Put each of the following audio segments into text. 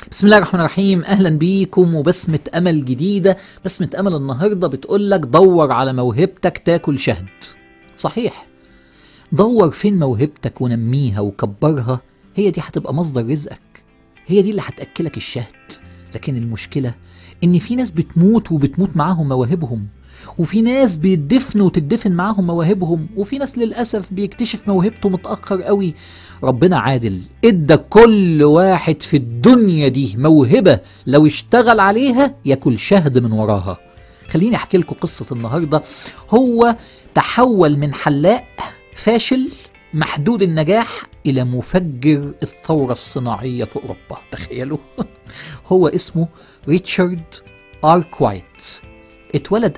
بسم الله الرحمن الرحيم اهلا بيكم وبسمة امل جديدة بسمة امل النهاردة بتقول لك دور على موهبتك تاكل شهد صحيح دور فين موهبتك ونميها وكبرها هي دي هتبقى مصدر رزقك هي دي اللي هتاكلك الشهد لكن المشكلة ان في ناس بتموت وبتموت معاهم مواهبهم وفي ناس بيدفنوا وتدفن معاهم مواهبهم وفي ناس للأسف بيكتشف موهبته متأخر قوي ربنا عادل ادى كل واحد في الدنيا دي موهبة لو اشتغل عليها ياكل شهد من وراها خليني احكي لكم قصة النهاردة هو تحول من حلاق فاشل محدود النجاح إلى مفجر الثورة الصناعية في أوروبا تخيلوا هو اسمه ريتشارد آركوايت اتولد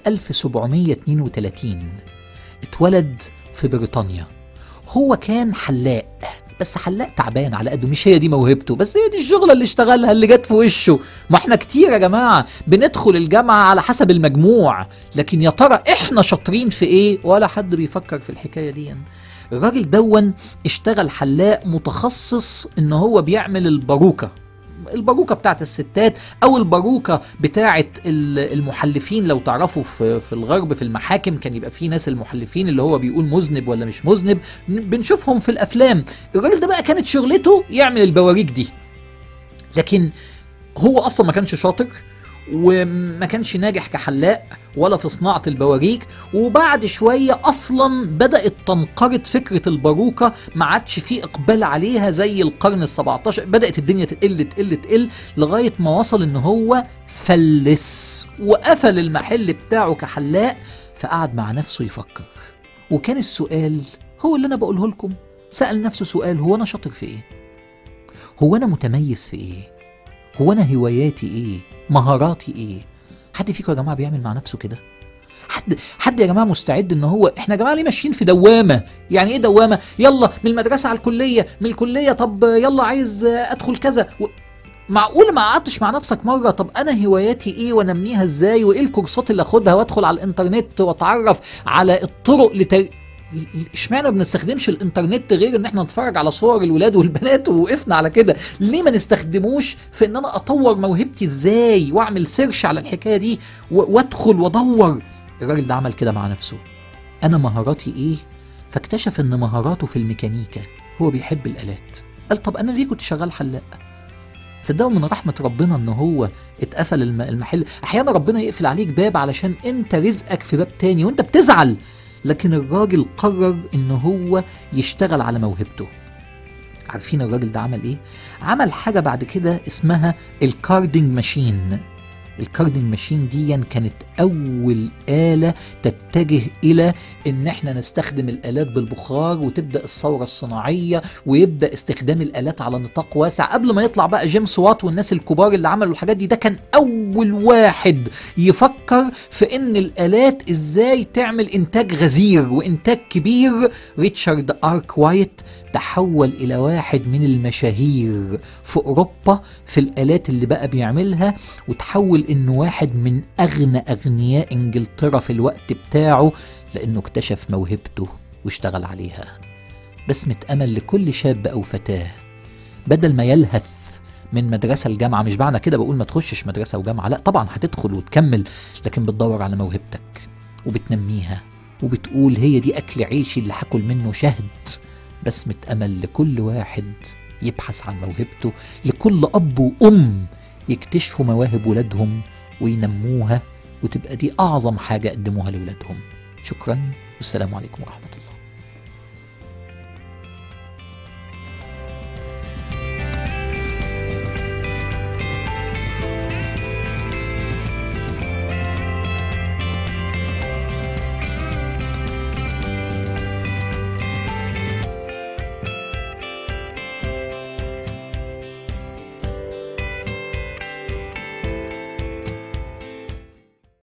1732 اتولد في بريطانيا هو كان حلاق بس حلاق تعبان على قده مش هي دي موهبته بس هي دي الشغله اللي اشتغلها اللي جت في وشه ما احنا كتير يا جماعه بندخل الجامعه على حسب المجموع لكن يا ترى احنا شاطرين في ايه ولا حد بيفكر في الحكايه دي الراجل دون اشتغل حلاق متخصص ان هو بيعمل الباروكه الباروكه بتاعت الستات او الباروكه بتاعت ال- المحلفين لو تعرفوا في في الغرب في المحاكم كان يبقى في ناس المحلفين اللي هو بيقول مذنب ولا مش مذنب ن- بنشوفهم في الافلام الراجل ده بقى كانت شغلته يعمل البواريك دي لكن هو اصلا ما كانش شاطر وما كانش ناجح كحلاق ولا في صناعة البواريك وبعد شوية أصلا بدأت تنقرض فكرة الباروكة ما عادش فيه إقبال عليها زي القرن ال17 بدأت الدنيا تقل تقل تقل لغاية ما وصل إن هو فلس وقفل المحل بتاعه كحلاق فقعد مع نفسه يفكر وكان السؤال هو اللي أنا بقوله لكم سأل نفسه سؤال هو أنا شاطر في إيه؟ هو أنا متميز في إيه؟ هو انا هواياتي ايه مهاراتي ايه حد فيكم يا جماعه بيعمل مع نفسه كده حد حد يا جماعه مستعد ان هو احنا يا جماعه ليه ماشيين في دوامه يعني ايه دوامه يلا من المدرسه على الكليه من الكليه طب يلا عايز ادخل كذا و... معقول ما قعدتش مع نفسك مره طب انا هواياتي ايه وانميها ازاي وايه الكورسات اللي اخدها وادخل على الانترنت واتعرف على الطرق لت... اشمعنى ما بنستخدمش الانترنت غير ان احنا نتفرج على صور الولاد والبنات ووقفنا على كده ليه ما نستخدموش في ان انا اطور موهبتي ازاي واعمل سيرش على الحكايه دي و- وادخل وادور الراجل ده عمل كده مع نفسه انا مهاراتي ايه فاكتشف ان مهاراته في الميكانيكا هو بيحب الالات قال طب انا ليه كنت شغال حلاق صدقوا من رحمة ربنا ان هو اتقفل الم- المحل احيانا ربنا يقفل عليك باب علشان انت رزقك في باب تاني وانت بتزعل لكن الراجل قرر ان هو يشتغل على موهبته عارفين الراجل ده عمل ايه عمل حاجة بعد كده اسمها الكاردنج ماشين الكاردنج ماشين دي كانت اول آلة تتجه الى ان احنا نستخدم الالات بالبخار وتبدا الثوره الصناعيه ويبدا استخدام الالات على نطاق واسع قبل ما يطلع بقى جيمس وات والناس الكبار اللي عملوا الحاجات دي ده كان اول واحد يفكر في ان الالات ازاي تعمل انتاج غزير وانتاج كبير ريتشارد ارك وايت تحول الى واحد من المشاهير في اوروبا في الالات اللي بقى بيعملها وتحول انه واحد من اغنى اغنياء انجلترا في الوقت بتاعه لانه اكتشف موهبته واشتغل عليها بسمة امل لكل شاب او فتاة بدل ما يلهث من مدرسة لجامعة مش معنى كده بقول ما تخشش مدرسة وجامعة لا طبعا هتدخل وتكمل لكن بتدور على موهبتك وبتنميها وبتقول هي دي أكل عيشي اللي هاكل منه شهد بسمة أمل لكل واحد يبحث عن موهبته لكل أب وأم يكتشفوا مواهب ولادهم وينموها وتبقى دي أعظم حاجة قدموها لولادهم شكرا والسلام عليكم ورحمة الله